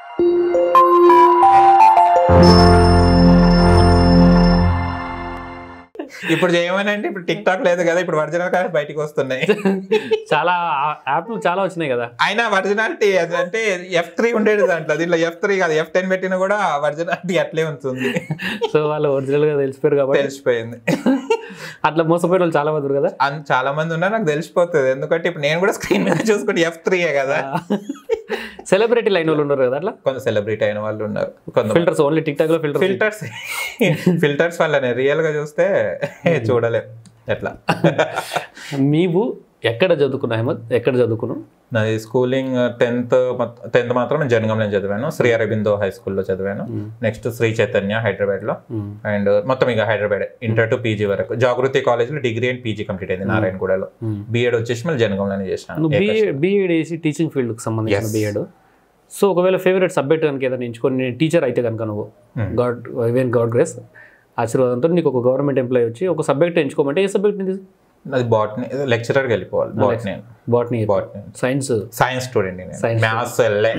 ఇప్పుడు చేయమనండి ఇప్పుడు టిక్ టాక్ లేదు కదా ఇప్పుడు ఒరిజినల్ కానీ బయటికి వస్తున్నాయి చాలా యాప్లు చాలా వచ్చినాయి కదా అయినా ఒరిజినాలిటీ అంటే ఎఫ్ త్రీ ఉండేది దాంట్లో దీంట్లో ఎఫ్ త్రీ కాదు ఎఫ్ టెన్ పెట్టినా కూడా ఒరిజినాలిటీ అట్లే ఉంటుంది సో వాళ్ళు ఒరిజినల్ గా తెలిసిపోయారు కాబట్టి తెలిసిపోయింది అట్లా మోసపోయిన వాళ్ళు చాలా మంది ఉన్నారు కదా అన్- చాలా మంది ఉన్నారు నాకు తెలిసిపోతుంది ఎందుకంటే ఇప్పుడు నేను కూడా స్క్రీన్ మీద చూసుకుంటే ఎఫ్ త్రీయే కదా సెలబ్రిటీ లైన్ వాళ్ళు ఉన్నారు కదా అట్లా కొంత సెలబ్రిటీ అయిన వాళ్ళు ఉన్నారు కొంత ఫిల్టర్స్ ఓన్లీ టిక్ టాక్ లో ఫిల్టర్ ఫిల్టర్స్ ఫిల్టర్స్ వల్లనే రియల్ గా చూస్తే చూడలేం ఎట్లా నీవు ఎక్కడ చదువుకున్నా అహ్మద్ ఎక్కడ చదువుకున్నావు నాది స్కూలింగ్ టెన్త్ టెన్త్ మాత్రం నేను జనగంలో చదివాను శ్రీ అరబిందో హై స్కూల్లో చదివాను నెక్స్ట్ శ్రీ చైతన్య హైదరాబాద్ లో అండ్ మొత్తం ఇక హైదరాబాద్ ఇంటర్ టు పీజీ వరకు జాగృతి కాలేజ్ లో డిగ్రీ అండ్ పీజీ కంప్లీట్ అయింది నారాయణగూడలో బీఎడ్ వచ్చేసి మళ్ళీ జనగంలోనే చేశాను నువ్వు బీఏ బీఎడ్ వేసి టీచింగ్ ఫీల్డ్కి సంబంధించిన Yes. బీఎడ్ సో ఒకవేళ ఫేవరెట్ సబ్జెక్ట్ కనుక ఏదైనా ఎంచుకొని నేను టీచర్ అయితే కనుక నువ్వు గాడ్ ఈవెన్ గాడ్ గ్రేస్ ఆశీర్వాదంతో నీకు ఒక గవర్నమెంట్ ఎంప్లాయ్ వచ్చి ఒక సబ్జెక్ట్ ఎంచుకోమంటే ఏ సబ్జెక్ట్ ఇది అది బాట్నీ లెక్చరర్కి వెళ్ళిపోవాలి botany botany botany science science student Science maths వెళ్ళే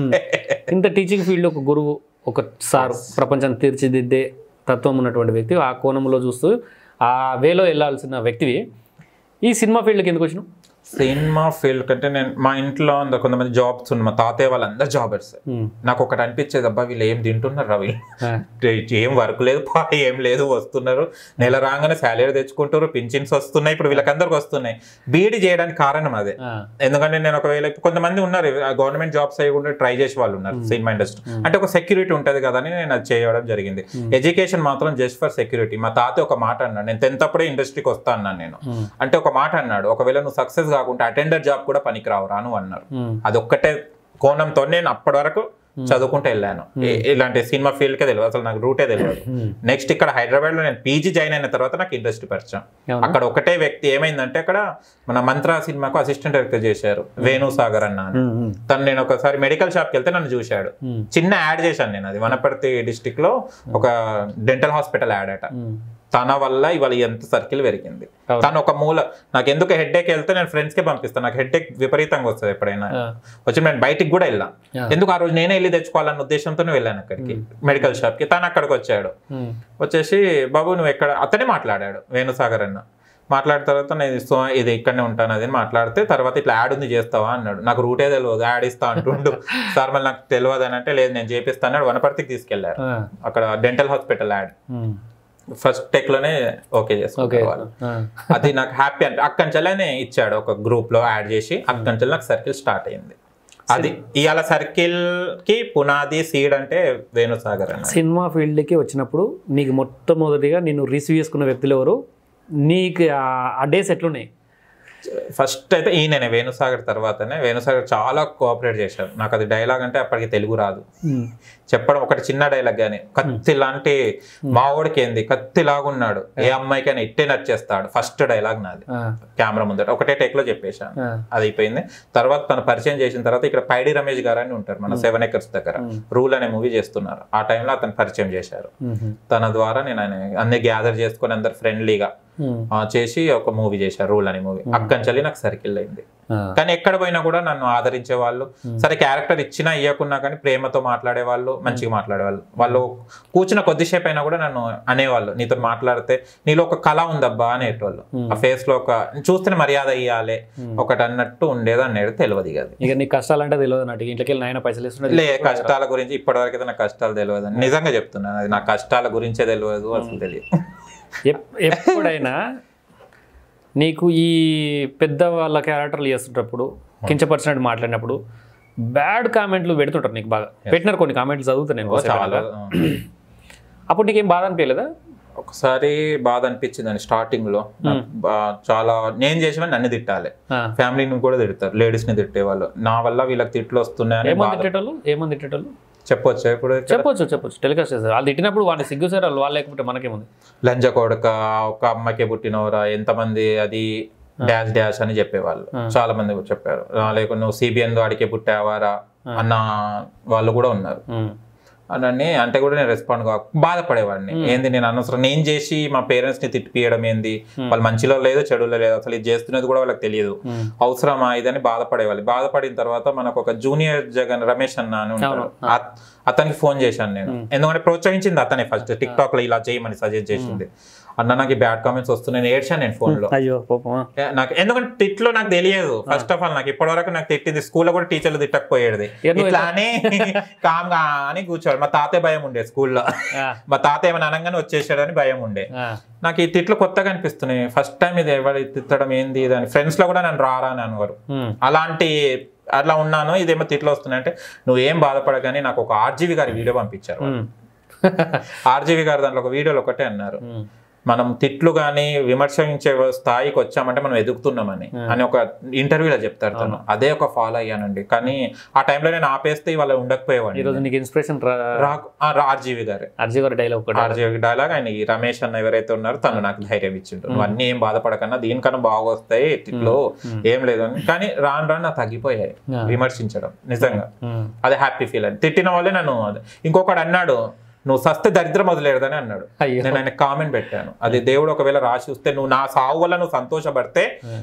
ఇంత టీచింగ్ ఫీల్డ్ ఒక గురువు ఒక సార్ ప్రపంచాన్ని తీర్చిదిద్దే తత్వం ఉన్నటువంటి వ్యక్తి ఆ కోణంలో చూస్తూ ఆ వేలో వెళ్ళాల్సిన వ్యక్తివి ఈ సినిమా ఫీల్డ్కి ఎందుకు వచ్చినావు సినిమా ఫీల్డ్ కంటే నేను మా ఇంట్లో అందరు కొంతమంది జాబ్స్ ఉన్న మా తాతయ్య వాళ్ళందరూ జాబర్స్ Hmm. నాకు ఒకటి అనిపించేది అబ్బా వీళ్ళు ఏం తింటున్నారు రా వీళ్ళు ఆ, ఏం వర్క్ లేదు పా ఏం లేదు వస్తున్నారు నెల రాగానే శాలరీ తెచ్చుకుంటారు పింఛన్స్ వస్తున్నాయి ఇప్పుడు వీళ్ళకందరికి వస్తున్నాయి బీఈడి చేయడానికి కారణం అదే ఆ, ఎందుకంటే నేను ఒకవేళ ఇప్పుడు కొంతమంది ఉన్నారు గవర్నమెంట్ జాబ్స్ అయ్యి కూడా ట్రై చేసే వాళ్ళు ఉన్నారు సినిమా ఇండస్ట్రీ అంటే ఒక సెక్యూరిటీ ఉంటది కదా అని నేను అది చేయడం జరిగింది ఎడ్యుకేషన్ మాత్రం జస్ట్ ఫర్ సెక్యూరిటీ మా తాత ఒక మాట అన్నాడు నేను టెన్త్ అప్పుడే ఇండస్ట్రీకి వస్తా అన్నాను నేను అంటే ఒక మాట అన్నాడు ఒకవేళ నువ్వు సక్సెస్ కాకుంటే అటెండర్ జాబ్ కూడా పనికిరావు రాను అన్నారు ఉమ్, అదొక్కటే కోణంతో నేను అప్పటి వరకు చదువుకుంటూ వెళ్ళాను ఇ- ఇలాంటి సినిమా ఫీల్డ్కే తెలియదు అసలు నాకు రూటే తెలియదు ఉమ్, నెక్స్ట్ ఇక్కడ హైదరాబాద్ లో నేను పీజీ జాయిన్ అయిన తర్వాత నాకు ఇండస్ట్రీ పరిచయం అవునా? అక్కడ ఒకటే వ్యక్తి ఏమైందంటే అక్కడ మన మంత్రా సినిమాకు అసిస్టెంట్ డైరెక్టర్ చేశారు వేణు సాగర్ అన్న అని. ఉమ్, ఉమ్, తను నేను ఒకసారి మెడికల్ షాప్కి వెళ్తే నన్ను చూశాడు ఉమ్, చిన్న యాడ్ చేశాను నేను అది వనపర్తి డిస్టిక్ లో ఒక డెంటల్ హాస్పిటల్ యాడ్ అట ఉమ్, తన వల్ల ఇవాళ ఎంత సర్కిల్ పెరిగింది అవును. తను ఒక మూల నాకు ఎందుకు హెడ్ ఏక్ వెళ్తే నేను ఫ్రెండ్స్ కే పంపిస్తాను నాకు హెడ్ ఏక్ విపరీతంగా వస్తుంది ఎప్పుడైనా ఆ, వచ్చి నేను బయటికి కూడా వెళ్ళాను Yeah. ఎందుకు ఆ రోజు నేనే వెళ్ళి తెచ్చుకోవాలన్న ఉద్దేశంతోనే వెళ్ళాను అక్కడికి మెడికల్ షాప్ కి తను అక్కడికి వచ్చాడు ఉమ్, వచ్చేసి బాబు నువ్వు ఎక్కడ అతనే మాట్లాడాడు వేణుసాగర్ అన్న మాట్లాడిన తర్వాత నేను సో ఇది ఇక్కడనే ఉంటాను అది అని మాట్లాడితే తర్వాత ఇట్లా యాడ్ ఉంది చేస్తావా అన్నాడు నాకు రూటే తెలియదు యాడ్ ఇస్తా అంటుండు సార్ మళ్ళీ నాకు తెలియదు అని అంటే లేదు నేను చేపిస్తాను అన్నాడు వనపర్తికి తీసుకెళ్లారు ఆ, అక్కడ డెంటల్ హాస్పిటల్ యాడ్ ఉమ్, ఫస్ట్ టెక్ లోనే ఓకే ఓకే చేసుకున్నారు వాళ్ళు ఆ, అది నాకు హ్యాపీ అంటే అక్కడి నుంచెల్లానే ఇచ్చాడు ఒక గ్రూప్ లో యాడ్ చేసి అక్కడి నుంచి నాకు సర్కిల్ స్టార్ట్ అయింది అది ఇవాళ సర్కిల్ కి పునాది సీడ్ అంటే వేణుసాగర్ అన్న సినిమా ఫీల్డ్కి వచ్చినప్పుడు నీకు మొట్టమొదటిగా నిన్ను రిసీవ్ చేసుకున్న వ్యక్తులు ఎవరు నీకు ఆ- ఆ డేస్ ఎట్లున్నాయి ఫస్ట్ అయితే ఈయననే వేణుసాగర్ తర్వాతనే వేణుసాగర్ చాలా కోఆపరేట్ చేశారు నాకు అది డైలాగ్ అంటే అప్పటికి తెలుగు రాదు చెప్పడం ఒకటి చిన్న డైలాగ్ కానీ కత్తి లాంటి మావోడికి ఏంది కత్తి లాగున్నాడు ఏ అమ్మాయికైనా ఇట్టే నచ్చేస్తాడు ఫస్ట్ డైలాగ్ నాది ఆ, కెమెరా ముందట ఒకటే టేక్ లో చెప్పేశాను ఆ, అది అయిపోయింది తర్వాత తను పరిచయం చేసిన తర్వాత ఇక్కడ పైడి రమేష్ గారు అని ఉంటారు మన సెవెన్ ఎకర్స్ దగ్గర రూల్ అనే మూవీ చేస్తున్నారు ఆ టైంలో అతను పరిచయం చేశారు ఉమ్, తన ద్వారా నేను ఆయన అన్ని గ్యాదర్ చేసుకొని అందరు ఫ్రెండ్లీగా ఉమ్, చేసి ఒక మూవీ చేశారు రూల్ అనే మూవీ అక్కడి నాకు సర్కిల్ అయింది ఆ, కానీ ఎక్కడ పోయినా కూడా నన్ను ఆదరించే వాళ్ళు సరే క్యారెక్టర్ ఇచ్చినా ఇవ్వకున్నా కానీ ప్రేమతో మాట్లాడే వాళ్ళు మంచిగా మాట్లాడేవాళ్ళు వాళ్ళు కూర్చున్న కొద్దిసేపు అయినా కూడా నన్ను అనేవాళ్ళు నీతో మాట్లాడితే నీలో ఒక కళ ఉందబ్బా అనేటోళ్ళు ఆ ఫేస్ లో ఒక చూస్తేనే మర్యాద ఇవ్వాలి ఒకటి అన్నట్టు ఉండేది అనేది తెలియదు ఇక అది ఇక నీకు కష్టాలంటే తెలియదు అన్నట్టు ఇంట్లోకి వెళ్ళి నాయన పైసలు ఇస్తున్నది లే కష్టాల గురించి ఇప్పటివరకు అయితే నాకు కష్టాలు తెలియదు నిజంగా చెప్తున్నాను అది నా కష్టాల గురించే తెలియదు అసలు తెలియదు ఎప్- ఎప్పుడైనా నీకు ఈ పెద్ద వాళ్ళ క్యారెక్టర్లు చేస్తుంటప్పుడు కించపరిచినట్టు మాట్లాడినప్పుడు బ్యాడ్ కామెంట్లు పెడుతుంటారు నీకు బాగా పెట్టినారు కొన్ని కామెంట్లు చదువుతాను నేను ఒకసారి. చాలా అప్పుడు నీకేం బాధ అనిపించలేదా ఒకసారి బాధ అనిపించింది స్టార్టింగ్ లో నాకు బా- చాలా నేను చేసిన నన్ను తిట్టాలి ఆ. ఫ్యామిలీని కూడా తిడతారు లేడీస్ ని తిట్టేవాళ్ళు నా వల్ల వీళ్ళకి తిట్లు వస్తున్నాయని ఏమని బాధ తిట్టేటోళ్ళు ఏమని తిట్టేటోళ్ళు చెప్పొచ్చా ఇప్పుడు ఇక్కడ? చెప్పొచ్చు చెప్పొచ్చు టెలికాస్ట్ చేస్తారు వాళ్ళు తిట్టినప్పుడు వాళ్ళు సిగ్గు సార్ వాళ్ళు లేకపోతే మనకేముంది లంజ కొడక ఒక అమ్మకే పుట్టినవరా ఎంతమంది అది డాష్ డాష్ అని చెప్పేవాళ్ళు చాలా మంది కూడా చెప్పారు ఆ, లేకుంటే నువ్వు సిబిఎన్ వాడికే పుట్టావారా అన్న వాళ్ళు కూడా ఉన్నారు ఉమ్, అని అంటే కూడా నేను రెస్పాండ్ కాక బాధపడేవాడిని ఏంది నేను అనవసరం నేను చేసి మా పేరెంట్స్ ని తిట్టిపియడం ఏంది వాళ్ళు మంచిలో లేదు చెడులో లేదు అసలు ఇది చేస్తున్నది కూడా వాళ్ళకి తెలియదు అవసరమా ఇదని బాధపడేవాళ్ళు బాధపడిన తర్వాత మనకు ఒక జూనియర్ జగన్ రమేష్ అన్న అని ఉంటాడు అత- అతనికి ఫోన్ చేశాను నేను ఎందుకంటే ప్రోత్సహించింది అతనే ఫస్ట్ టిక్ టాక్ లో ఇలా చేయమని సజెస్ట్ చేసింది అన్న నాకు ఈ బ్యాడ్ కామెంట్స్ వస్తున్నాయి నేను ఏడ్చాను నేను ఫోన్ లో అయ్యో పాపం ఏ, నాకు ఎందుకంటే తిట్లో నాకు తెలియదు ఫస్ట్ ఆఫ్ ఆల్ నాకు ఇప్పటివరకు నాకు తిట్టింది స్కూల్లో కూడా టీచర్లు తిట్టకపోయేది ఏ నువ్వు ఇట్లా అని కామ్గా అని కూర్చోడు మా తాతయ్య భయం ఉండే స్కూల్లో ఆ, మా తాతయ్య ఏమైనా అనగానే వచ్చేసాడని భయం ఉండే ఆ, నాకు ఈ తిట్లు కొత్తగా అనిపిస్తున్నాయి ఫస్ట్ టైం ఇది ఎవరు తిట్టడం ఏంది ఇది అని ఫ్రెండ్స్ లో కూడా నన్ను రారా అని అనేవారు ఉమ్, అలాంటి అట్లా ఉన్నాను ఇదేమో తిట్లు వస్తున్నాయి అంటే నువ్వేం బాధపడగానే నాకు ఒక ఆర్జీవి గారి వీడియో పంపించారు ఉమ్, ఆర్జీవి గారు దాంట్లో ఒక వీడియోలో ఒకటే అన్నారు ఉమ్, మనం తిట్లు కానీ విమర్శించే స్థాయికి వచ్చామంటే మనం ఎదుగుతున్నామని అని ఒక ఇంటర్వ్యూలో చెప్తారు తను అదే ఒక ఫాలో అయ్యానండి కానీ ఆ టైంలో నేను ఆపేస్తే ఇవాళ ఉండకపోయేవాడిని ఈరోజు నీకు ఇన్స్పిరేషన్ రాకు ఆ, ఆర్జీవి గారు అర్జీ గారి డైలాగ్ ఒకటి ఆర్జీవి డైలాగ్ ఆయన ఈ రమేష్ అన్న ఎవరైతే ఉన్నారో తను నాకు ధైర్యం ఇచ్చిండు నువ్వు అన్ని ఏం బాధపడకన్నా దీనికన్నా బాగా వస్తాయి తిట్లు ఏం లేదు అని కానీ రాను రాను నాకు తగ్గిపోయాయి Yeah. విమర్శించడం నిజంగా ఉమ్, అదే హ్యాపీ ఫీల్ అని తిట్టిన వాళ్ళే నన్ను అది- ఇంకొకడు అన్నాడు నువ్వు సస్తే దరిద్రం వదిలేడదని అన్నాడు అయ్యో నేను ఆయన కామెంట్ పెట్టాను అది దేవుడు ఒకవేళ రాసి వస్తే నువ్వు నా సాగు వల్ల నువ్వు సంతోషపడితే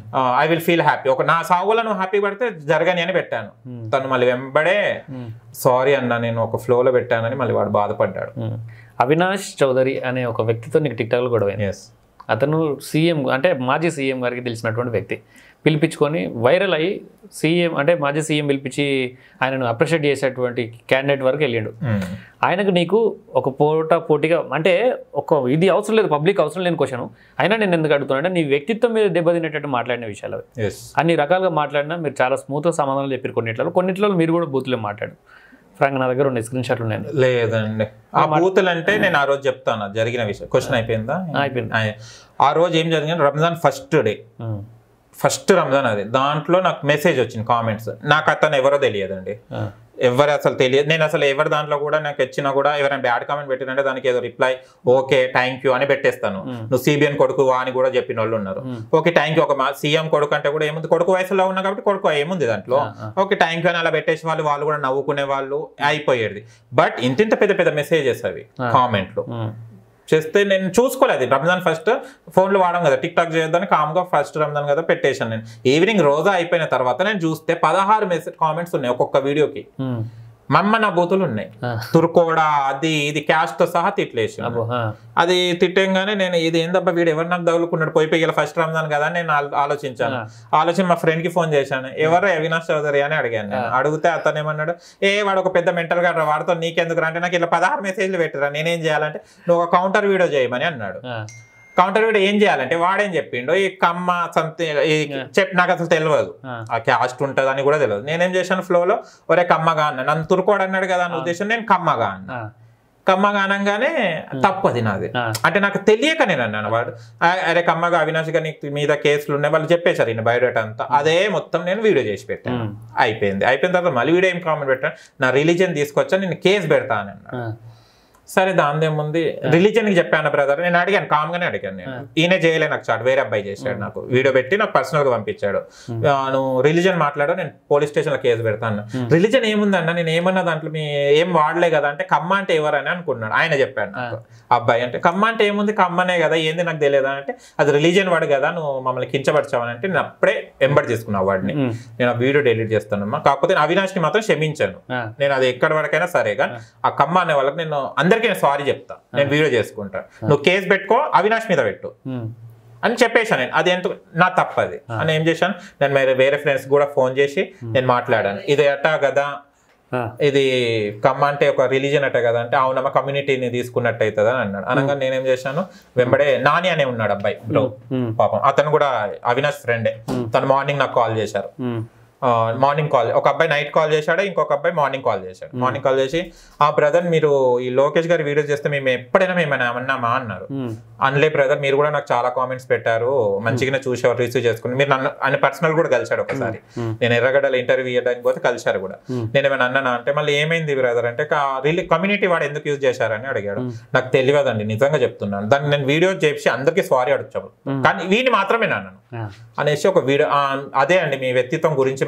ఐ విల్ ఫీల్ హ్యాపీ ఒక నా సాగు వల్ల నువ్వు హ్యాపీ పడితే జరగని అని పెట్టాను తను మళ్ళీ వెంబడే ఉమ్, సారీ అన్న నేను ఒక ఫ్లోలో పెట్టానని మళ్ళీ వాడు బాధపడ్డాడు ఉమ్. అవినాష్ చౌదరి అనే ఒక వ్యక్తితో నీకు టిక్ టాక్లో గొడవ అయింది. ఎస్ అతను సీఎం అంటే మాజీ సీఎం గారికి తెలిసినటువంటి వ్యక్తి పిలిపించుకొని వైరల్ అయ్యి సీఎం అంటే మాజీ సీఎం పిలిపించి ఆయనను అప్రిషియేట్ చేసేటువంటి క్యాండిడేట్ వరకు వెళ్ళిండు ఆయనకు నీకు ఒక పోట పోటీగా అంటే ఒక ఇది అవసరం లేదు పబ్లిక్ అవసరం లేని క్వశ్చన్ అయినా నేను ఎందుకు అడుగుతున్నా అంటే నీ వ్యక్తిత్వం మీద దెబ్బతినేటట్టు మాట్లాడిన విషయాలు అవి ఎస్ అన్ని రకాలుగా మాట్లాడినా మీరు చాలా స్మూత్గా సమాధానాలు చెప్పారు కొన్నిట్లో కొన్నిట్లో మీరు కూడా బూతులే మాట్లాడు ఫ్రాంక్ నా దగ్గర ఉన్నాయి స్క్రీన్ షాట్లు ఉన్నాయి లేదండి ఆ బూతులు అంటే నేను ఆ రోజు చెప్తాను జరిగిన విషయం క్వశ్చన్ అయిపోయిందా అయిపోయింది. ఆ- ఆ రోజు ఏం జరిగింది Ramzan first day um, first Ramzan అది దాంట్లో నాకు మెసేజ్ వచ్చింది కామెంట్స్ నాకు అతను ఎవరో తెలియదండి ఆ, ఎవరు అసలు తెలియదు నేను అసలు ఎవరి దాంట్లో కూడా నాకు వచ్చినా కూడా ఎవరైనా బ్యాడ్ కామెంట్ పెట్టినంటే దానికి ఏదో రిప్లై ఓకే థ్యాంక్ యూ అని పెట్టేస్తాను నువ్వు సిబిఎన్ కొడుకు అని కూడా చెప్పిన వాళ్ళు ఉన్నారు ఓకే థ్యాంక్ యూ ఒక మా సీఎం కొడుకు అంటే కూడా ఏముంది కొడుకు వయసులో ఉన్నా కాబట్టి కొడుకు ఏముంది దాంట్లో ఓకే థ్యాంక్ యూ అని అలా పెట్టేసి వాళ్ళు వాళ్ళు కూడా నవ్వుకునే వాళ్ళు అయిపోయేది బట్ ఇంతింత పెద్ద పెద్ద మెసేజెస్ అవి కామెంట్లు ఉమ్, చేస్తే నేను చూసుకోలేదు రంజాన్ ఫస్ట్ ఫోన్లో వాడడం కదా టిక్ టాక్ చేయొద్దని కామ్గా ఫస్ట్ రంజాన్ కదా పెట్టేశాను నేను ఈవినింగ్ రోజా అయిపోయిన తర్వాత నేను చూస్తే పదహారు మెసేజ్ కామెంట్స్ ఉన్నాయి ఒక్కొక్క వీడియోకి ఉమ్, మమ్మ నా బూతులు ఉన్నాయి ఆ, తురుకోడా అది ఇది క్యాష్ తో సహా తిట్లేసి అబ్బో, ఆ, అది తిట్టంగానే నేను ఇది ఏందబ్బా వీడు ఎవరు నాకు తగులుకున్నాడు పోయి పోయి ఫస్ట్ రంజాన్ కదా అని నేను ఆలో- ఆలోచించాను ఆలోచన మా ఫ్రెండ్ కి ఫోన్ చేశాను ఎవరు అవినాష్ చౌదరి అని అడిగాను నేను అడిగితే అతను ఏమన్నాడు ఏ వాడు ఒక పెద్ద మెంటల్ గా వాడితో నీకెందుకు రా?" అంటే నాకు ఇలా పదహారు మెసేజ్లు పెట్టిరా నేనేం చేయాలంటే నువ్వు ఒక కౌంటర్ వీడియో చేయమని అన్నాడు ఆ, కౌంటర్ వీడియో ఏం చేయాలంటే వాడేం చెప్పిండు ఈ కమ్మ సంథింగ్ ఈ చెప్ నాకు అసలు తెలియదు ఆ. ఆ క్యాస్ట్ ఉంటుంది అని కూడా తెలియదు నేనేం చేశాను ఫ్లోలో ఒరే కమ్మగా అన్న నన్ను తురుకోడు అన్నాడు కదా అన్న ఉద్దేశం నేను కమ్మగా అన్న ఆ, కమ్మగా అనగానే తప్పది నాది ఆ. అంటే నాకు తెలియక నేను అన్నాను వాడు "ఆ, అరే కమ్మగా అవినాష్ గారి మీద కేసులు ఉన్నాయి వాళ్ళు చెప్పేశారు ఈయన బయోడేటా అంతా అదే మొత్తం నేను వీడియో చేసి పెట్టాను ఉమ్, అయిపోయింది అయిపోయిన తర్వాత మళ్ళీ వీడియో ఏం కామెంట్ పెట్టాను నా రిలీజన్ తీసుకొచ్చా నేను కేసు పెడతా అని అన్నాడు ఆ, సరే దాందేముంది రిలీజన్ కి చెప్పాను బ్రదర్ నేను అడిగాను కామ్ గానే అడిగాను నేను ఈయన చేయలే నాకు చాట్ వేరే అబ్బాయి చేశాడు నాకు వీడియో పెట్టి నాకు పర్సనల్ గా పంపించాడు ఆ, నువ్వు రిలీజన్ మాట్లాడు నేను పోలీస్ స్టేషన్ లో కేసు పెడతాను రిలీజన్ ఏముందన్న నేను ఏమన్నా దాంట్లో మీ ఏం వాడలే కదా అంటే కమ్మ అంటే ఎవరని అనుకున్నాడు ఆయన చెప్పాడు నాకు అబ్బాయి అంటే కమ్మ అంటే ఏముంది కమ్మనే కదా ఏంది నాకు తెలియదా అంటే అది రిలీజన్ వాడు కదా నువ్వు మమ్మల్ని కించపరిచావని అంటే నేను అప్పుడే ఎంబడి తీసుకున్నావు వాడిని ఉమ్, నేను ఆ వీడియో డిలీట్ చేస్తానమ్మా కాకపోతే నేను అవినాష్ని మాత్రం క్షమించాను ఆ, నేను అది ఎక్కడి వరకైనా సరే కానీ ఆ కమ్మ అనే వాళ్ళకి నేను అందరికీ నేను సారీ చెప్తా నేను వీడియో చేసుకుంటా నువ్వు కేసు పెట్టుకో అవినాష్ మీద పెట్టు ఉమ్, అని చెప్పేశాను నేను అది ఎంత నా తప్పది అని ఏం చేశాను నేను వేరే వేరే ఫ్రెండ్స్ కూడా ఫోన్ చేసి నేను మాట్లాడాను ఇది అట్టా కదా ఆ, ఇది కమ్మ అంటే ఒక రిలీజన్ అట్ట కదా అంటే అవునమ్మ కమ్యూనిటీని తీసుకున్నట్టు అవుతుంది అని అన్నాడు అనగా నేనేం చేశాను వెంబడే నాని అనే ఉన్నాడు అబ్బాయి బ్రో ఉమ్, పాపం అతను కూడా అవినాష్ ఫ్రెండే తను మార్నింగ్ నాకు కాల్ చేశారు ఉమ్, మార్నింగ్ కాల్ ఒక అబ్బాయి నైట్ కాల్ చేశాడు ఇంకొక అబ్బాయి మార్నింగ్ కాల్ చేశాడు మార్నింగ్ కాల్ చేసి ఆ బ్రదర్ మీరు ఈ లోకేష్ గారి వీడియోస్ చేస్తే మేము ఎప్పుడైనా మేము ఏమన్నామా అన్నారు ఉమ్, అనలే బ్రదర్ మీరు కూడా నాకు చాలా కామెంట్స్ పెట్టారు మంచిగానే చూసేవారు రిసీవ్ చేసుకుని మీరు నన్ను అని పర్సనల్ కూడా కలిశాడు ఒకసారి నేను ఎర్రగడ్డలో ఇంటర్వ్యూ ఇవ్వడానికి పోతే కలిశారు కూడా నేను ఏమైనా అన్నానా అంటే మళ్ళీ ఏమైంది బ్రదర్ అంటే రిలీ కమ్యూనిటీ వాడు ఎందుకు యూజ్ చేశారని అడిగాడు నాకు తెలియదండి నిజంగా చెప్తున్నాను దాన్ని నేను వీడియో చేసి అందరికీ సారీ అడుగుతాను కానీ వీడిని మాత్రమే అన్నాను ఆ, అనేసి ఒక వీడియో ఆ, అదే అండి మీ వ్యక్తిత్వం గురించి మాకు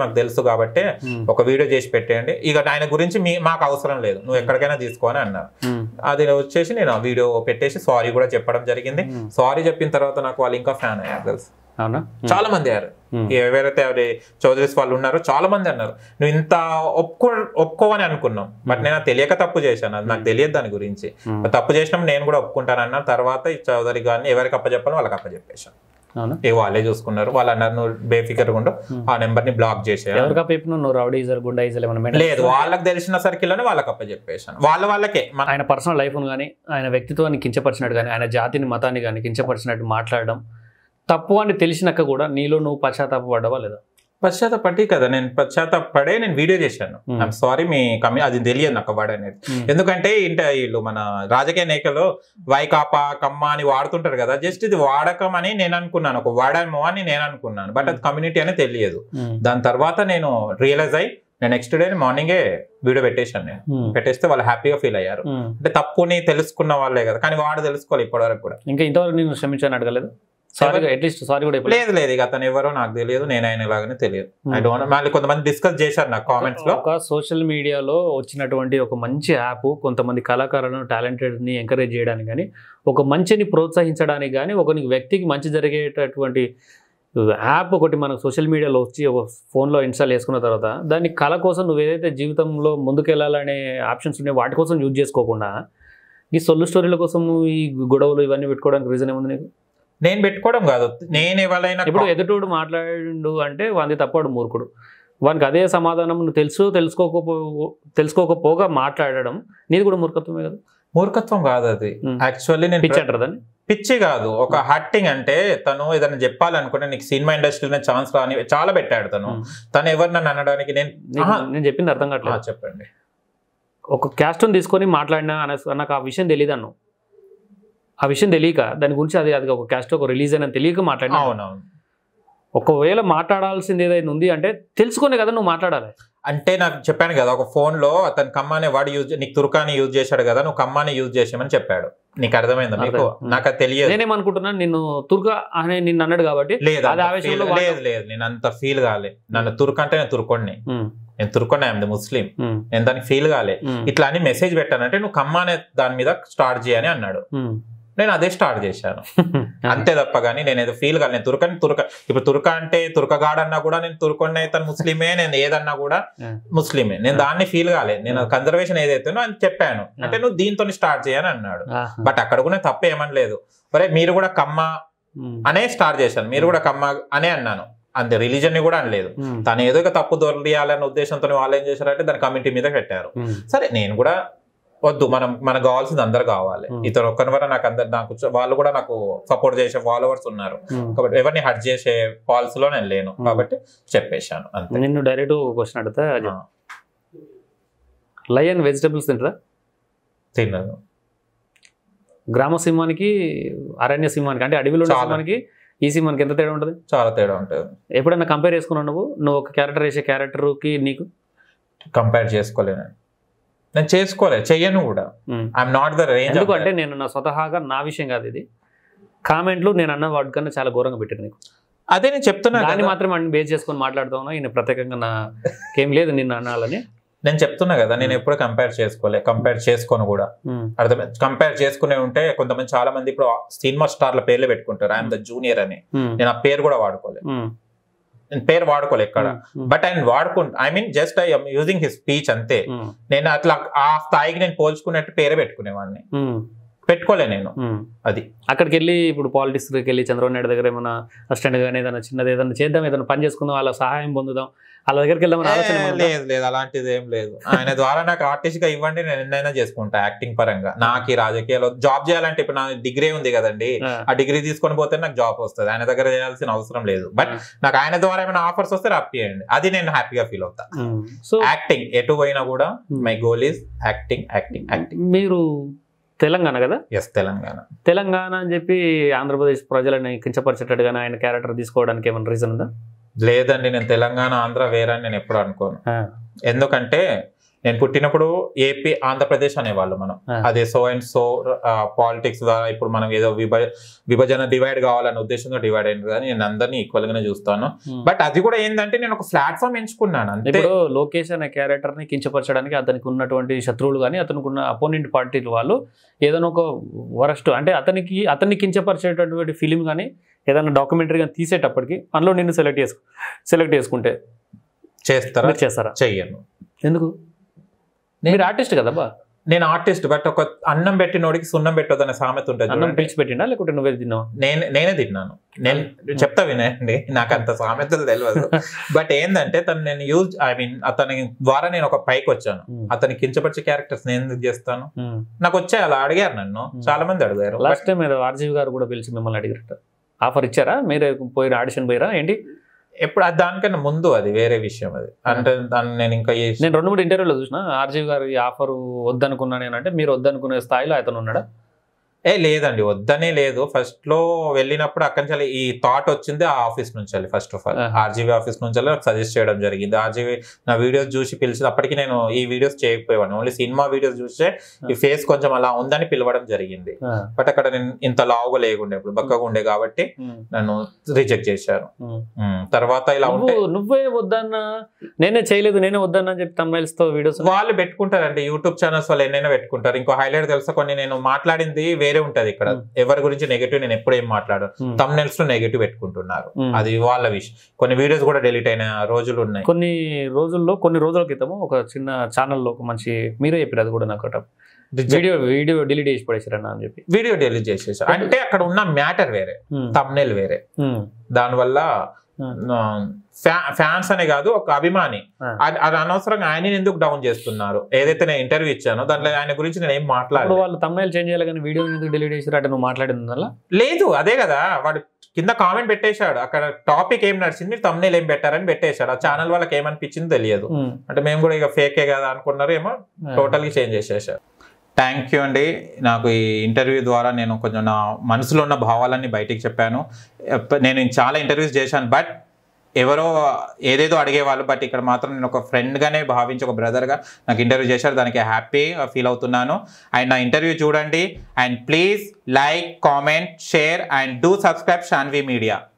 నాకు తెలుసు కాబట్టి ఒక వీడియో చేసి పెట్టేయండి ఇక ఆయన గురించి మీ మాకు అవసరం లేదు నువ్వు ఎక్కడికైనా తీసుకో అని అన్నారు అది వచ్చేసి నేను ఆ వీడియో పెట్టేసి సారీ కూడా చెప్పడం జరిగింది సారీ చెప్పిన తర్వాత నాకు వాళ్ళు ఇంకా ఫ్యాన్ అయ్యారు తెలుసు అవునా చాలా మంది అయ్యారు Hmm. ఎవరైతే అవి చౌదరీస్ వాళ్ళు ఉన్నారో చాలా మంది అన్నారు నువ్వు ఇంత ఒప్పుకో ఒప్పుకోవని అనుకున్నాం బట్ నేను అది తెలియక తప్పు చేశాను అది నాకు తెలియదు దాని గురించి Hmm. తప్పు చేసినప్పుడు నేను కూడా ఒప్పుకుంటాను అన్న తర్వాత ఈ చౌదరి గారిని ఎవరికి అప్పచెప్పాలో వాళ్ళకి అప్పచెప్పేశాను అవునా ఏ వాళ్ళే చూసుకున్నారు వాళ్ళు అన్నారు నువ్వు బేఫికర్ ఉండు ఆ నెంబర్ ని బ్లాక్ చేసేయాలి ఎవరికి చెప్పిన నువ్వు రౌడీ ఇజర్ గుండా ఇజర్ ఏమైనా maintain లేదు వాళ్ళకి తెలిసిన సర్కిల్ లోనే వాళ్ళకి అప్పచెప్పేశాను వాళ్ళ వాళ్ళకే మన ఆయన పర్సనల్ లైఫ్ను కానీ ఆయన వ్యక్తిత్వాన్ని కించపరిచినట్టు కానీ ఆయన జాతిని మతాన్ని కానీ కించపరిచినట్టు మాట్లాడడం తప్పు అని తెలిసినాక కూడా నీలో నువ్వు పశ్చాత్తాపడ్డావా లేదా పశ్చాత్తపడి కదా నేను పశ్చాత్తపడే నేను వీడియో చేశాను Hmm. ఐఎమ్ సారీ మీ కమి అది తెలియదు నాకు వర్డ్ అనేది ఎందుకంటే ఇంట వీళ్ళు మన రాజకీయ నేతలు వైకాపా కమ్మ అని వాడుతుంటారు కదా జస్ట్ ఇది వాడకం అని నేను అనుకున్నాను ఒక వాడమో అని నేను అనుకున్నాను బట్ అది కమ్యూనిటీ అని తెలియదు దాని తర్వాత నేను రియలైజ్ అయ్యి నేను నెక్స్ట్ డే మార్నింగే వీడియో పెట్టేశాను నేను పెట్టేస్తే వాళ్ళు హ్యాపీగా ఫీల్ అయ్యారు అంటే తప్పుని తెలుసుకున్న వాళ్ళే కదా కానీ వాడు తెలుసుకోవాలి ఇప్పటివరకు కూడా ఇంకా ఇంతవరకు నేను క్షమించాను అడగలేదు సారీ అట్లీస్ట్ సారీ కూడా చెప్పలేదు. లేదు లేదు ఇక అతను ఎవరో నాకు తెలియదు నేను ఆయన ఇలాగనే తెలియదు ఐ డోంట్ మళ్ళీ కొంతమంది డిస్కస్ చేశారు నాకు కామెంట్స్ లో ఒక సోషల్ మీడియాలో వచ్చినటువంటి ఒక మంచి యాప్ కొంతమంది కళాకారులను టాలెంటెడ్ని ఎంకరేజ్ చేయడానికి కానీ ఒక మంచిని ప్రోత్సహించడానికి కానీ ఒక వ్యక్తికి మంచి జరిగేటటువంటి యాప్ ఒకటి మనకు సోషల్ మీడియాలో వచ్చి ఒక ఫోన్లో ఇన్స్టాల్ చేసుకున్న తర్వాత దాన్ని కళ కోసం నువ్వు ఏదైతే జీవితంలో ముందుకెళ్ళాలనే ఆప్షన్స్ ఉన్నాయో వాటి కోసం యూజ్ చేసుకోకుండా ఈ సొల్లు స్టోరీల కోసం నువ్వు ఈ గొడవలు ఇవన్నీ పెట్టుకోవడానికి రీజన్ ఏముంది నీకు నేను పెట్టుకోవడం కాదు నేను ఎవరైనా ఇప్పుడు ఎదుటోడు మాట్లాడిండు అంటే వాంది తప్పవాడు మూర్ఖుడు వానికి అదే సమాధానం నువ్వు తెలుసు తెలుసుకోకపో తెలుసుకోకపోగా మాట్లాడడం నీది కూడా మూర్ఖత్వమే కదా మూర్ఖత్వం కాదు అది Hmm. యాక్చువల్లీ నేను పిచ్చి అంటారు దాన్ని పిచ్చి కాదు ఒక హట్టింగ్ అంటే తను ఏదైనా చెప్పాలనుకుంటే నీకు సినిమా ఇండస్ట్రీలో ఛాన్స్ రాని చాలా పెట్టాడు తను Hmm. తను ఎవరు నన్ను అనడానికి నేను నీకు- ఆహా. నేను చెప్పింది అర్థం ఆ, కావట్లేదు చెప్పండి ఒక క్యాస్ట్ని తీసుకొని మాట్లాడినా అనే నాకు ఆ విషయం తెలియదు అన్ను ఆ విషయం తెలియక దాని గురించి అది అది ఒక క్యాస్ట్ ఒక రిలీజన్ అని తెలియక మాట్లాడినా అవునవును ఒకవేళ మాట్లాడాల్సింది ఏదైనా ఉంది అంటే తెలుసుకునే కదా నువ్వు మాట్లాడాలి అంటే నాకు చెప్పాను కదా ఒక ఫోన్ లో అతను కమ్మానే వాడు యూజ్ నీకు తుర్కాని యూజ్ చేశాడు కదా నువ్వు కమ్మాని యూజ్ చేసామని చెప్పాడు నీకు అర్థమైందా మీకు అర్థం. నాకు అది తెలియదు నేనేమనుకుంటున్నాను నిన్ను తుర్గా అనే నిన్ను అన్నాడు కాబట్టి లేదు అది అంత ఆవేశంలో feel- వాడు- లేదు లేదు నేను అంత ఫీల్ కాలే నన్ను తుర్క్ అంటే నేను తుర్కొండి ఉమ్, నేను తుర్కొండి ఐఎమ్ ద ముస్లిం ఉమ్, నేను దానికి ఫీల్ కాలే ఉమ్, ఇట్లా అని మెసేజ్ పెట్టానంటే నువ్వు కమ్మానే దాని మీద స్టార్ట్ చేయని అన్నాడు ఉమ్. నేను అదే స్టార్ట్ చేశాను అంతే తప్ప కానీ నేను ఏదో ఫీల్ కాదు నేను తుర్కని తుర్క ఇప్పుడు తుర్క అంటే తుర్కగాడు అన్నా కూడా నేను తుర్కొని అయితే ముస్లిమే నేను ఏదన్నా కూడా Yeah. ముస్లిమే నేను దాన్ని ఫీల్ కాలేదు నేను కన్జర్వేషన్ ఏదైతే అని చెప్పాను అంటే నువ్వు దీంతో స్టార్ట్ చేయని అన్నాడు ఆహా. బట్ అక్కడ కూడా తప్ప ఏమనలేదు ఒరే మీరు కూడా కమ్మ ఉమ్, అనే స్టార్ట్ చేశాను మీరు కూడా కమ్మ అనే అన్నాను అంతే రిలీజన్ ని కూడా అనలేదు ఉమ్, తను ఏదో ఒక తప్పు దొరియాలన్న ఉద్దేశంతో వాళ్ళు ఏం చేశారంటే దాని కమిటీ మీద పెట్టారు ఉమ్, సరే నేను కూడా వద్దు మనం మనకు కావాల్సింది అందరు కావాలి Hmm. ఇతను ఒక్కరి వల్ల నాకు అందరు నాకు చ- వాళ్ళు కూడా నాకు సపోర్ట్ చేసే ఫాలోవర్స్ ఉన్నారు ఉమ్. కాబట్టి ఎవరిని హర్ట్ చేసే ఫాల్స్ లో నేను లేను Hmm. కాబట్టి చెప్పేశాను అంతే నిన్ను డైరెక్ట్ క్వశ్చన్ అడుగుతా ఆ, లయన్ వెజిటబుల్స్ తింటారా తిన్నాను గ్రామ సింహానికి అరణ్య సింహానికి అంటే అడవిలో ఉన్న చాలా. సింహానికి ఈ సింహానికి ఎంత తేడా ఉంటుంది చాలా తేడా ఉంటుంది ఎప్పుడైనా కంపేర్ చేసుకున్నావు నువ్వు నువ్వు ఒక క్యారెక్టర్ వేసే క్యారెక్టర్కి నీకు కంపేర్ చేసుకోలేను నేను చేసుకోలేదు చెయ్యను కూడా um. I'm not the range ఎందుకంటే నేను నా స్వతహాగా నా విషయం కాదు ఇది కామెంట్లు నేను అన్న వాటి కన్నా చాలా ఘోరంగా పెట్టాను నీకు అదే నేను చెప్తున్నా దాన్ని కదా. మాత్రం మనం బేస్ చేసుకొని మాట్లాడుతా ఉన్నా ఈయన ప్రత్యేకంగా నాకేం లేదు నిన్ను అనాలని నేను చెప్తున్నా కదా నేను ఎప్పుడు కంపేర్ చేసుకోలే కంపేర్ చేసుకోను కూడా ఉమ్, అర్థమైంది కంపేర్ చేసుకునే ఉంటే కొంతమంది చాలా మంది ఇప్పుడు సినిమా స్టార్ల పేర్లు పెట్టుకుంటారు ఐఎమ్ ద జూనియర్ అని ఉమ్, నేను ఆ పేరు కూడా వాడుకోలే ఉమ్, నేను పేరు వాడుకోలే ఎక్కడ ఉమ్, బట్ ఆయన వాడుకుంటా I mean just I using his speech అంతే ఉమ్, నేను అట్లా ఆ స్థాయికి నేను పోల్చుకున్నట్టు పేరే పెట్టుకునేవాడిని ఉమ్, పెట్టుకోలే నేను ఉమ్. అది అక్కడికి వెళ్ళి ఇప్పుడు పాలిటిక్స్కి వెళ్ళి చంద్రబాబు నాయుడు దగ్గర ఏమైనా అసిస్టెంట్ కానీ ఏదైనా చిన్నది ఏదైనా చేద్దాం ఏదైనా పని చేసుకుందాం వాళ్ళ సహాయం పొందుదాం వాళ్ళ దగ్గరికి వెళ్దామని ఆలోచన ఏ, ఏమైనా ఉందా? లేదు లేదు అలాంటిది ఏం లేదు ఆయన ద్వారా నాకు ఆర్టిస్ట్ గా ఇవ్వండి నేను ఎన్నైనా చేసుకుంటా యాక్టింగ్ పరంగా నాకు ఈ రాజకీయాల్లో జాబ్ చేయాలంటే ఇప్పుడు నా డిగ్రీ ఉంది కదండి ఆ, ఆ డిగ్రీ తీసుకొని పోతే నాకు జాబ్ వస్తుంది ఆయన దగ్గర చేయాల్సిన అవసరం లేదు బట్ నాకు ఆయన ద్వారా ఏమైనా ఆఫర్స్ వస్తే రప్పియండి అది నేను హ్యాపీగా ఫీల్ అవుతా ఉమ్. సో యాక్టింగ్ ఎటు పోయినా కూడా Hmm. My goal is acting acting acting మీరు తెలంగాణ కదా ఎస్ తెలంగాణ తెలంగాణ అని చెప్పి ఆంధ్రప్రదేశ్ ప్రజలని కించపరిచేటట్టుగానే ఆయన క్యారెక్టర్ తీసుకోవడానికి ఏమైనా రీజన్ ఉందా లేదండి నేను తెలంగాణ ఆంధ్ర వేరే అని నేను ఎప్పుడు అనుకోను ఆ, ఎందుకంటే నేను పుట్టినప్పుడు ఏపీ ఆంధ్రప్రదేశ్ అనేవాళ్ళు మనం ఆ. అదే సో అండ్ సో పాలిటిక్స్ ద్వారా ఇప్పుడు మనం ఏదో విభ విభజన డివైడ్ కావాలనే ఉద్దేశంతో డివైడ్ అయింది కానీ నేను అందరినీ ఈక్వల్ గానే చూస్తాను Hmm. బట్ అది కూడా ఏంటంటే నేను ఒక ప్లాట్ఫామ్ ఎంచుకున్నాను అంతే ఇప్పుడు లోకేష్ అనే క్యారెక్టర్ ని కించపరచడానికి అతనికి ఉన్నటువంటి శత్రువులు కానీ అతనికి ఉన్న అపోనెంట్ పార్టీలు వాళ్ళు ఏదైనా ఒక వరస్ట్ అంటే అతనికి అతన్ని కించపరిచేటటువంటి ఫిలిం కానీ ఏదైనా డాక్యుమెంటరీ కానీ తీసేటప్పటికి అందులో నిన్ను సెలెక్ట్ చేసుకు సెలెక్ట్ చేసుకుంటే చేస్తారా మీరు చేస్తారా చెయ్యను ఎందుకు మీరు ఆర్టిస్ట్ కదా బా నేను ఆర్టిస్ట్ బట్ ఒక అన్నం పెట్టినోడికి సున్నం పెట్టొద్దు అనే సామెత ఉంటుంది అన్నం చూడండి. పిలిచి పెట్టిండా లేకుంటే నువ్వే తిన్నావా నేను నేనే తిన్నాను నేను చెప్తా వినండి నాకు అంత సామెతలు తెలియదు బట్ ఏంటంటే తను నేను యూజ్ ఐ మీన్ అతని ద్వారా నేను ఒక పైకి వచ్చాను అతని కించపరిచే క్యారెక్టర్స్ నేను ఎందుకు చేస్తాను నాకు వచ్చాయి అలా అడిగారు నన్ను చాలా మంది అడిగారు లాస్ట్ టైం మీరు ఆర్జీవి గారు కూడా పిలిచి మిమ్మల్ని అడిగారట ఆఫర్ ఇచ్చారా మీరు పోయిన ఆడిషన్ పోయిరా ఏంటి ఎప్పుడు అది దానికన్నా ముందు అది వేరే విషయం అది అంటే దాన్ని నేను ఇంకా ఏ- నేను రెండు మూడు ఇంటర్వ్యూలో చూసిన ఆర్జీవి గారు ఈ ఆఫర్ వద్దనుకున్నా నేనంటే మీరు వద్దనుకునే స్థాయిలో అతను ఉన్నాడా ఏ లేదండి వద్దనే లేదు ఫస్ట్ లో వెళ్ళినప్పుడు అక్కడి నుంచి ఈ థాట్ వచ్చింది ఆ ఆఫీస్ నుంచి first of all Ah. RGV office నుంచి నాకు సజెస్ట్ చేయడం జరిగింది ఆర్జీవీ నా వీడియోస్ చూసి పిలిచి అప్పటికి నేను ఈ వీడియోస్ చేయకపోయేవాడిని ఓన్లీ సినిమా వీడియోస్ చూస్తే ఈ ఫేస్ కొంచెం అలా ఉందని పిలవడం జరిగింది బట్ అక్కడ నేను ఇంత లావుగా లేకుండే ఇప్పుడు బక్కగా ఉండే కాబట్టి నన్ను రిజెక్ట్ చేశారు ఉమ్, తర్వాత ఇలా ఉంటే నువ్వు నువ్వే వద్దన్నా నేనే చేయలేదు నేనే వద్దన్నా అని చెప్పి thumbnails తో వీడియోస్ వాళ్ళు పెట్టుకుంటారండి యూట్యూబ్ ఛానల్స్ వాళ్ళు ఎన్నైనా పెట్టుకుంటారు ఇంకో హైలైట్ తెలుసా కొన్ని నేను మాట్లాడింది వేరే ఉంటది ఇక్కడ Hmm. ఎవరి గురించి నెగిటివ్ నేను ఎప్పుడు ఏం మాట్లాడు తమ్నెల్స్ లో నెగిటివ్ పెట్టుకుంటున్నారు అది వాళ్ళ విషయం కొన్ని వీడియోస్ కూడా డిలీట్ అయిన రోజులు ఉన్నాయి కొన్ని రోజుల్లో కొన్ని రోజుల క్రితము ఒక చిన్న ఛానల్లో ఒక మంచి మీరే చెప్పారు అది కూడా నాకు వీడియో వీడియో డిలీట్ చేసి పడేసారన్న అని చెప్పి వీడియో డిలీట్ చేసేసారు అంటే అక్కడ ఉన్న మ్యాటర్ వేరే తమ్నెల్ వేరే ఉమ్. దానివల్ల Hmm. ఫ్యాన్స్ అనే కాదు ఒక అభిమాని Ah. అది అది అనవసరంగా ఆయన ఎందుకు డౌన్ చేస్తున్నారు ఏదైతే నేను ఇంటర్వ్యూ ఇచ్చానో దాంట్లో ఆయన గురించి నేను ఏం ఇప్పుడు మాట్లాడలేదు వాళ్ళు తమ్ముళ్ళు చేంజ్ చేయాలి కానీ వీడియో ఎందుకు డిలీట్ చేసారు అంటే నువ్వు మాట్లాడింది వల్ల లేదు అదే కదా వాడు కింద కామెంట్ పెట్టేశాడు అక్కడ టాపిక్ ఏం నడిచింది మీరు తమ్నేల్ ఏం పెట్టారని పెట్టేశాడు ఆ ఛానల్ వాళ్ళకి ఏమనిపించింది తెలియదు అంటే మేము కూడా ఇక ఫేకే కదా అనుకున్నారు ఏమో టోటల్గా చేంజ్ చేసేసారు థ్యాంక్ యూ అండి నాకు ఈ ఇంటర్వ్యూ ద్వారా నేను కొంచెం నా మనసులో ఉన్న భావాలన్నీ బయటికి చెప్పాను ఎప్ప- నేను చాలా ఇంటర్వ్యూస్ చేశాను బట్ ఎవరో ఏదేదో అడిగేవాళ్ళు బట్ ఇక్కడ మాత్రం నేను ఒక ఫ్రెండ్గానే భావించి ఒక బ్రదర్గా నాకు ఇంటర్వ్యూ చేశారు దానికి హ్యాపీ ఫీల్ అవుతున్నాను అండ్ నా ఇంటర్వ్యూ చూడండి and please like comment share and do subscribe Shanvi media